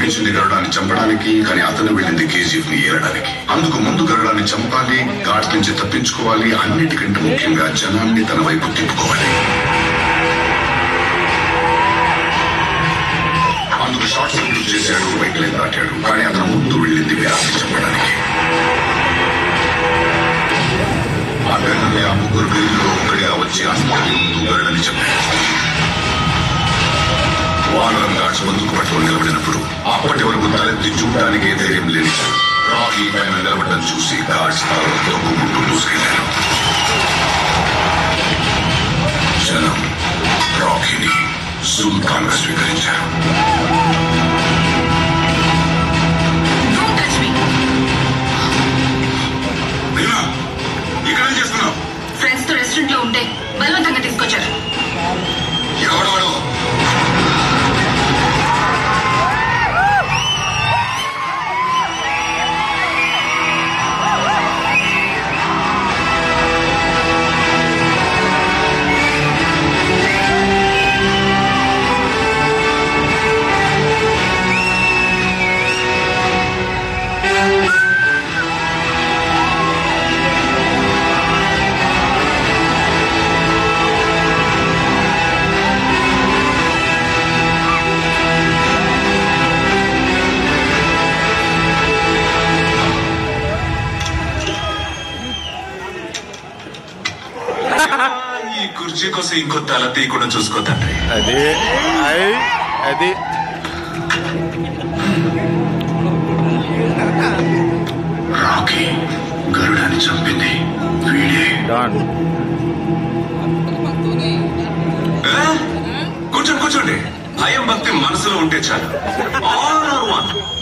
పంపించింది గరుడాన్ని చంపడానికి కానీ అతను వెళ్ళింది కేజీఎఫ్ ని ఏరడానికి అందుకు ముందు గరుడాన్ని చంపాలి గాడ్స్ నుంచి తప్పించుకోవాలి అన్నిటికంటే ముఖ్యంగా జనాన్ని తన వైపు తిప్పుకోవాలి అందుకు షార్ట్ సర్క్యూట్ చేశాడు వెహికల్ దాటాడు కానీ అతను ముందు వెళ్ళింది వ్యాప్తి చంపడానికి ఆ వెంటనే ఆ ముగ్గురు వీరిలో ఒకటిగా వచ్చి అందరి ముందు గరుడని చెప్పాడు వానరం గాడ్స్ ముందుకు పట్టుకొని నిలబడినప్పుడు అప్పటి వరకు తలెత్తి చూడడానికి ధైర్యం లేదు రాకీ పైన నిలబడడం చూసి గాడ్స్ తలలో తొక్కుకుంటూ దూసుకెళ్లారు జనం రాకీని సుల్తాన్ గా స్వీకరించారు Don't touch me. భీమా ఇక్కడేం చేస్తున్నావు ఫ్రెండ్స్ తో రెస్టారెంట్ లో ఉంటే బలవంతంగా తీసుకొచ్చారు ఎవడవాడు ఈ కుర్చీ కోసం ఇంకో తల తీయకుండా చూసుకో తండ్రి అది అయి అది రాకీ గరుడాన్ని చంపింది వీడే డాన్ ఆ? కూర్చోండి కూర్చోండి భయం భక్తి మనసులో ఉంటే చాలు ఆల్ ఆర్ వన్